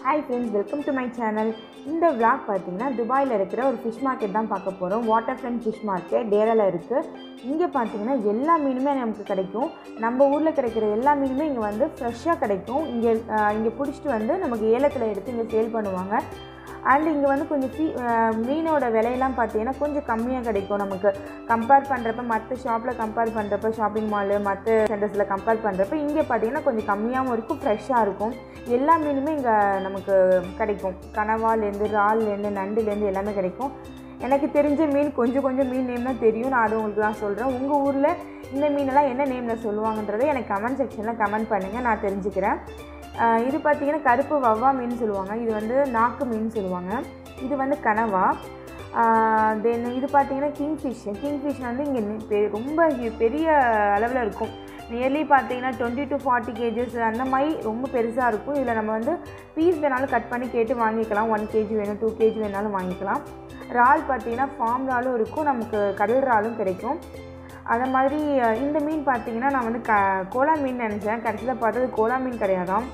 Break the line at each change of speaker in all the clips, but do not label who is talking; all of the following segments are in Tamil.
hi friends welcome to my channel இந்த vlog பார்த்தீங்கன்னா துபாயில் இருக்கிற ஒரு ஃபிஷ் மார்க்கெட் தான் பார்க்க போகிறோம் வாட்டர் ஃப்ரண்ட் ஃபிஷ் மார்க்கெட் டேராவில் இருக்குது இங்கே பார்த்தீங்கன்னா எல்லா மீனுமே நமக்கு கிடைக்கும் நம்ம ஊரில் கிடைக்கிற எல்லா மீனுமே இங்கே வந்து ஃப்ரெஷ்ஷாக கிடைக்கும் இங்கே இங்கே பிடிச்சிட்டு வந்து நமக்கு ஏலத்தில் எடுத்து இங்கே சேல் பண்ணுவாங்க அண்ட் இங்கே வந்து கொஞ்சம் ஃபீ மீனோட விலையெல்லாம் பார்த்தீங்கன்னா கொஞ்சம் கம்மியாக கிடைக்கும் நமக்கு கம்பேர் பண்ணுறப்ப மற்ற ஷாப்பில் கம்பேர் பண்ணுறப்ப ஷாப்பிங் மாலு மற்ற சென்டர்ஸில் கம்பேர் பண்ணுறப்ப இங்கே பார்த்தீங்கன்னா கொஞ்சம் கம்மியாகவும் இருக்கும் ஃப்ரெஷ்ஷாக இருக்கும் எல்லா மீனுமே இங்கே நமக்கு கிடைக்கும் கனவாலேருந்து இறால்லேருந்து நண்டுலேருந்து எல்லாமே கிடைக்கும் எனக்கு தெரிஞ்ச மீன் கொஞ்சம் கொஞ்சம் மீன் நேம் தான் தெரியும் நான் அது உங்களுக்கு தான் சொல்கிறேன் உங்கள் ஊரில் இந்த மீனெல்லாம் என்ன நேமில் சொல்லுவாங்கன்றதை எனக்கு கமெண்ட் செக்ஷனில் கமெண்ட் பண்ணுங்கள் நான் தெரிஞ்சுக்கிறேன் ஆஹ் இது பார்த்தீங்கன்னா கருப்பு வவ்வா மீன் சொல்லுவாங்க இது வந்து நாக்கு மீன் சொல்லுவாங்க இது வந்து கனவா தென் இது பார்த்தீங்கன்னா கிங்ஃபிஷ் கிங்ஃபிஷ் வந்து இங்கே பெ- ரொம்ப ஹி- பெரிய அளவில் இருக்கும் நியர்லி பார்த்தீங்கன்னா டுவெண்ட்டி டு ஃபார்ட்டி கேஜஸ் அந்த மாதிரி ரொம்ப பெருசாக இருக்கும் இதில் நம்ம வந்து பீஸ் வேணாலும் கட் பண்ணி கேட்டு வாங்கிக்கலாம் ஒன் கேஜி வேணும் டூ கேஜி வேணாலும் வாங்கிக்கலாம் இறால் பார்த்தீங்கன்னா ஃபார்ம் இறாலும் இருக்கும் நமக்கு கடல் இறாலும் கிடைக்கும் அதே மாதிரி அஹ், இந்த மீன் பார்த்தீங்கன்னா நான் வந்து க கோலா மீன் நினச்சேன் கடைசியில் பார்த்தது கோலா மீன் கிடையாதாம்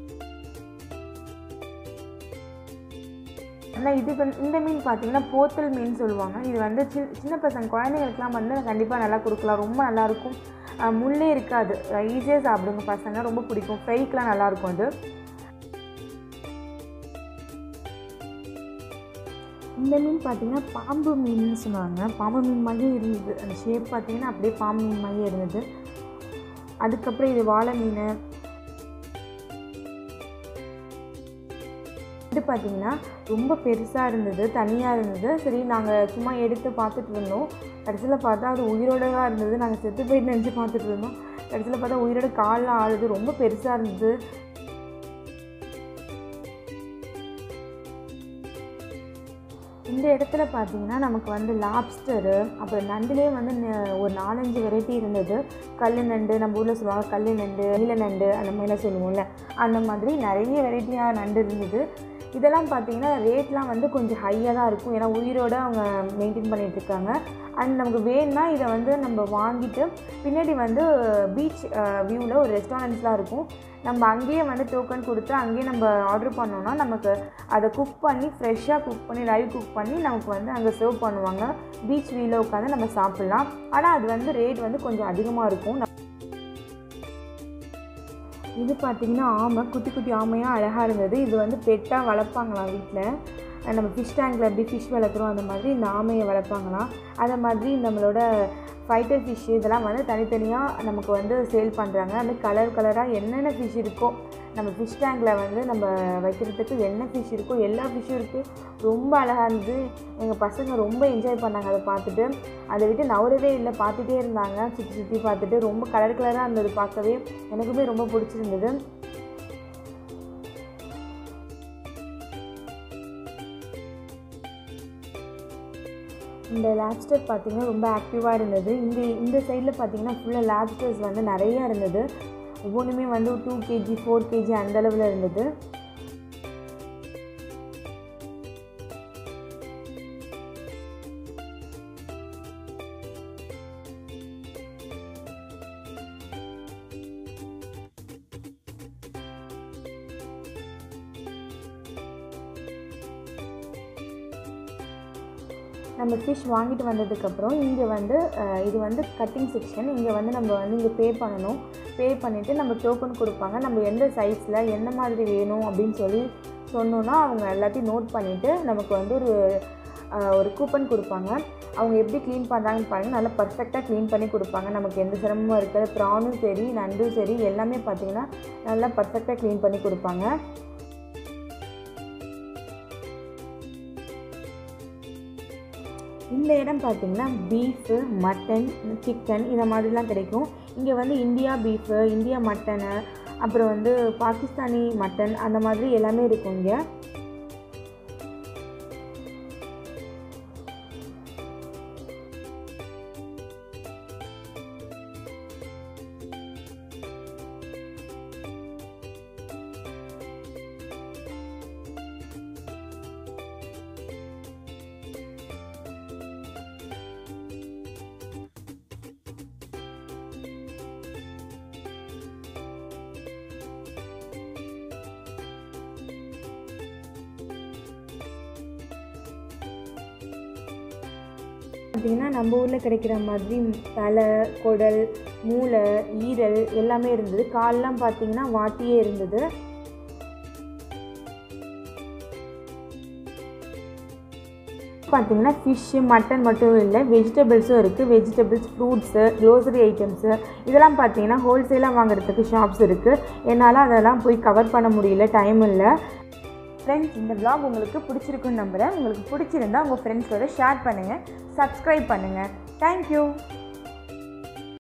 ஆனால் இது வந்து இந்த மீன் பார்த்தீங்கன்னா போத்தல் மீன் சொல்லுவாங்க இது வந்து சி சின்ன பசங்க குழந்தைங்களுக்குலாம் வந்து கண்டிப்பாக நல்லா கொடுக்கலாம் ரொம்ப நல்லாயிருக்கும் அஹ், முள்ளே இருக்காது ஈஸியாக சாப்பிடுங்க பசங்க ரொம்ப பிடிக்கும் ஃப்ரைக்கெலாம் நல்லாயிருக்கும் அது இந்த மீன் பார்த்தீங்கன்னா பாம்பு மீன்னு சொன்னாங்க பாம்பு மீன் மாதிரியே இருந்தது அந்த ஷேப் பார்த்தீங்கன்னா அப்படியே பாம்பு மீன் மாதிரியே இருந்தது அதுக்கப்புறம் இது வாழை மீன் இது பார்த்தீங்கன்னா ரொம்ப பெருசாக இருந்தது தனியாக இருந்தது சரி நாங்கள் சும்மா எடுத்து பார்த்துட்டு இருந்தோம் கடைசியில் பார்த்தா அது உயிரோட தான் இருந்தது நாங்கள் செத்து போயிட்டு நினச்சி பார்த்துட்டு இருந்தோம் கடைசியில் பார்த்தா உயிரோட கால்லாம் ஆடுது ரொம்ப பெருசாக இருந்தது இந்த இடத்துல பார்த்தீங்கன்னா நமக்கு வந்து லாப்ஸ்டரு அப்புறம் நண்டுலேயே வந்து ந- ஒரு நாலஞ்சு வெரைட்டி இருந்தது கல் நண்டு நம்ம ஊரில் சொல்லுவாங்க கல் நண்டு நீல நண்டு அந்த மாதிரிலாம் சொல்லுவோம்ல அந்த மாதிரி நிறைய வெரைட்டியாக நண்டு இருந்தது இதெல்லாம் பார்த்தீங்கன்னா ரேட்லாம் வந்து கொஞ்சம் ஹையாக தான் இருக்கும் ஏன்னா உயிரோடு அவங்க மெயின்டைன் பண்ணிட்டு இருக்காங்க அண்ட் நமக்கு வேணும்னா இதை வந்து நம்ம வாங்கிட்டு பின்னாடி வந்து பீச் வியூவில் ஒரு ரெஸ்டாரண்ட்ஸ்லாம் இருக்கும் நம்ம அங்கேயே வந்து டோக்கன் கொடுத்து அங்கேயே நம்ம ஆர்டர் பண்ணோம்னா நமக்கு அதை குக் பண்ணி ஃப்ரெஷ்ஷாக குக் பண்ணி லைவ் குக் பண்ணி நமக்கு வந்து அங்கே சர்வ் பண்ணுவாங்க பீச் வியூவில் உட்காந்து நம்ம சாப்பிட்லாம் ஆனால் அது வந்து ரேட் வந்து கொஞ்சம் அதிகமாக இருக்கும் இது பார்த்தீங்கன்னா ஆமை குட்டி குட்டி ஆமையாக அழகாக இருந்தது இது வந்து பெட்டாக வளர்ப்பாங்களாம் வீட்டில் நம்ம ஃபிஷ் டேங்கில் எப்படி ஃபிஷ் வளர்க்குறோம் அந்த மாதிரி இந்த ஆமையை வளர்ப்பாங்களாம் அதை மாதிரி நம்மளோட ஃபைட்டர் ஃபிஷ் இதெல்லாம் வந்து தனித்தனியாக நமக்கு வந்து சேல் பண்ணுறாங்க அந்த கலர் கலராக என்னென்ன ஃபிஷ் இருக்கோ நம்ம ஃபிஷ் டேங்கில் வந்து நம்ம வைக்கிறதுக்கு என்ன ஃபிஷ் இருக்கோ எல்லா ஃபிஷ்ஷும் இருக்குது ரொம்ப அழகாக இருந்தது எங்கள் பசங்க ரொம்ப என்ஜாய் பண்ணாங்க அதை பார்த்துட்டு அதை விட்டு நவரவே இல்லை பார்த்துட்டே இருந்தாங்க சுற்றி சுற்றி பார்த்துட்டு ரொம்ப கலர் கலராக இருந்தது பார்க்கவே எனக்குமே ரொம்ப பிடிச்சிருந்தது இந்த லேப்ஸ்டர் பார்த்தீங்கன்னா ரொம்ப ஆக்டிவாக இருந்தது இந்த இந்த சைடில் பார்த்தீங்கன்னா ஃபுல்லாக லேப்ஸ்டர்ஸ் வந்து நிறையா இருந்தது ஒவ்வொன்றுமே வந்து டூ கேஜி ஃபோர் கேஜி அந்த அளவில் இருந்தது நம்ம ஃபிஷ் வாங்கிட்டு வந்ததுக்கப்புறம் இங்கே வந்து அஹ், இது வந்து கட்டிங் செக்ஷன் இங்கே வந்து நம்ம வந்து இங்கே பே பண்ணணும் பே பண்ணிவிட்டு நம்ம டோக்கன் கொடுப்பாங்க நம்ம எந்த சைஸில் எந்த மாதிரி வேணும் அப்படின்னு சொல்லி சொன்னோன்னா அவங்க எல்லாத்தையும் நோட் பண்ணிவிட்டு நமக்கு வந்து ஒரு அஹ், ஒரு கூப்பன் கொடுப்பாங்க அவங்க எப்படி க்ளீன் பண்ணுறாங்கன்னு பாருங்கள் நல்லா பர்ஃபெக்டாக க்ளீன் பண்ணி கொடுப்பாங்க நமக்கு எந்த சிரமமும் இருக்காது ப்ரானும் சரி நண்டும் சரி எல்லாமே பார்த்திங்கன்னா நல்லா பர்ஃபெக்டாக க்ளீன் பண்ணி கொடுப்பாங்க இந்த இடம் பார்த்தீங்கன்னா பீஃபு மட்டன் சிக்கன் இந்த மாதிரிலாம் கிடைக்கும் இங்கே வந்து இந்தியா பீஃபு இந்தியா மட்டனு அப்புறம் வந்து பாகிஸ்தானி மட்டன் அந்த மாதிரி எல்லாமே இருக்கும் இங்கே பார்த்திங்கன்னா நம்ம ஊரில் கிடைக்கிற மாதிரி தலை குடல் மூளை ஈரல் எல்லாமே இருந்தது கால்லாம் பார்த்திங்கன்னா வாட்டியே இருந்தது பார்த்தீங்கன்னா ஃபிஷ்ஷு மட்டன் மட்டும் இல்லை வெஜிடபிள்ஸும் இருக்குது வெஜிடபிள்ஸ் ஃப்ரூட்ஸு க்ளோசரி ஐட்டம்ஸு இதெல்லாம் பார்த்தீங்கன்னா ஹோல்சேலாக வாங்குறதுக்கு ஷாப்ஸ் இருக்குது என்னால் அதெல்லாம் போய் கவர் பண்ண முடியல டைம் இல்லை ஃப்ரெண்ட்ஸ் இந்த vlog உங்களுக்கு பிடிச்சிருக்குன்னு நம்புகிறேன் உங்களுக்கு பிடிச்சிருந்தா உங்கள் ஃப்ரெண்ட்ஸோட ஷேர் பண்ணுங்கள் சப்ஸ்கிரைப் பண்ணுங்கள் தேங்க்யூ